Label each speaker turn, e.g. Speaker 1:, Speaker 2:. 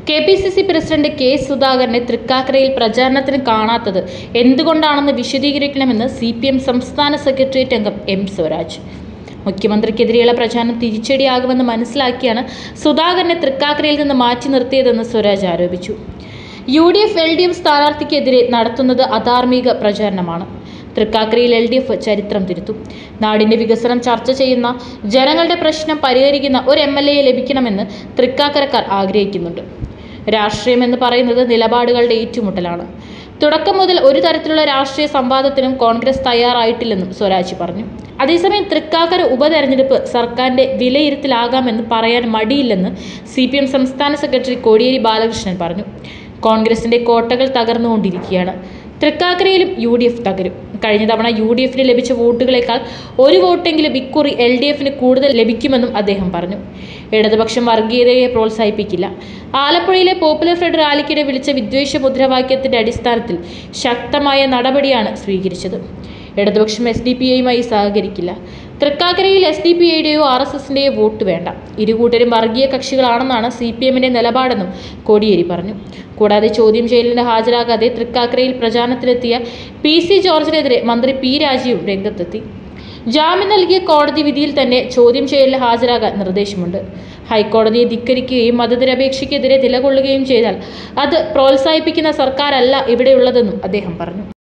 Speaker 1: K P C C president K സുധാകരനെ തൃക്കാക്കരയിൽ പ്രചാരണത്തിന് കാണാത്തത് എന്തുകൊണ്ടാണെന്ന് വിശദീകരിക്കണമെന്ന് സി പി എം സംസ്ഥാന സെക്രട്ടേറിയറ്റ് അംഗം എം സ്വരാജ് മുഖ്യമന്ത്രിക്കെതിരെയുള്ള പ്രചാരണം തിരിച്ചടിയാകുമെന്ന് മനസ്സിലാക്കിയാണ് സുധാകരനെ തൃക്കാക്കരയിൽ നിന്ന് മാറ്റി നിർത്തിയതെന്ന് സ്വരാജ് ആരോപിച്ചു U D F L D F സ്ഥാനാർത്ഥിക്കെതിരെ നടത്തുന്നത് അധാർമിക പ്രചാരണമാണ് തൃക്കാക്കരയിൽ എൽ ഡി എഫ് ചരിത്രം തിരുത്തും നാടിന്റെ വികസനം ചർച്ച ചെയ്യുന്ന ജനങ്ങളുടെ പ്രശ്നം പരിഹരിക്കുന്ന ഒരു എം എൽ എ ലഭിക്കണമെന്ന് തൃക്കാക്കരക്കാർ ആഗ്രഹിക്കുന്നുണ്ട് രാഷ്ട്രീയം എന്ന് പറയുന്നത് നിലപാടുകളുടെ ഏറ്റുമുട്ടലാണ് തുടക്കം മുതൽ ഒരു തരത്തിലുള്ള രാഷ്ട്രീയ സംവാദത്തിനും കോൺഗ്രസ് തയ്യാറായിട്ടില്ലെന്നും സ്വരാജ് പറഞ്ഞു അതേസമയം തൃക്കാക്കര ഉപതെരഞ്ഞെടുപ്പ് സർക്കാരിന്റെ വിലയിരുത്തലാകാമെന്ന് പറയാൻ മടിയില്ലെന്ന് സി പി എം സംസ്ഥാന സെക്രട്ടറി കോടിയേരി ബാലകൃഷ്ണൻ പറഞ്ഞു കോൺഗ്രസിന്റെ കോട്ടകൾ തകർന്നുകൊണ്ടിരിക്കുകയാണ് തൃക്കാക്കരയിലും യു ഡി എഫ് തകരും കഴിഞ്ഞ തവണ യു ഡി എഫിന് ലഭിച്ച വോട്ടുകളേക്കാൾ ഒരു വോട്ടെങ്കിലും ഇക്കുറി എൽ ഡി എഫിന് കൂടുതൽ ലഭിക്കുമെന്നും അദ്ദേഹം പറഞ്ഞു ഇടതുപക്ഷം വർഗീയതയെ പ്രോത്സാഹിപ്പിക്കില്ല ആലപ്പുഴയിലെ പോപ്പുലർ ഫ്രണ്ട് റാലിക്കിടെ വിളിച്ച വിദ്വേഷ മുദ്രാവാക്യത്തിന്റെ അടിസ്ഥാനത്തിൽ ശക്തമായ നടപടിയാണ് സ്വീകരിച്ചത് ഇടതുപക്ഷം എസ് ഡി പി ഐയുമായി സഹകരിക്കില്ല തൃക്കാക്കരയിൽ എസ് ഡി പി ഐയുടെയോ ആർ എസ് എസിന്റെയോ വോട്ട് വേണ്ട ഇരുകൂട്ടരും വർഗീയ കക്ഷികളാണെന്നാണ് സി പി എമ്മിന്റെ നിലപാടെന്നും കോടിയേരി പറഞ്ഞു കൂടാതെ ചോദ്യം ചെയ്യലിന് ഹാജരാകാതെ തൃക്കാക്കരയിൽ പ്രചാരണത്തിലെത്തിയ പി സി ജോർജിനെതിരെ മന്ത്രി പി രാജീവും രംഗത്തെത്തി ജാമ്യം നൽകിയ കോടതി വിധിയിൽ തന്നെ ചോദ്യം ചെയ്യലിന് ഹാജരാകാൻ നിർദ്ദേശമുണ്ട് ഹൈക്കോടതിയെ ധിക്കരിക്കുകയും മതനിരപേക്ഷയ്ക്കെതിരെ നിലകൊള്ളുകയും ചെയ്താൽ അത് പ്രോത്സാഹിപ്പിക്കുന്ന സർക്കാരല്ല ഇവിടെയുള്ളതെന്നും അദ്ദേഹം പറഞ്ഞു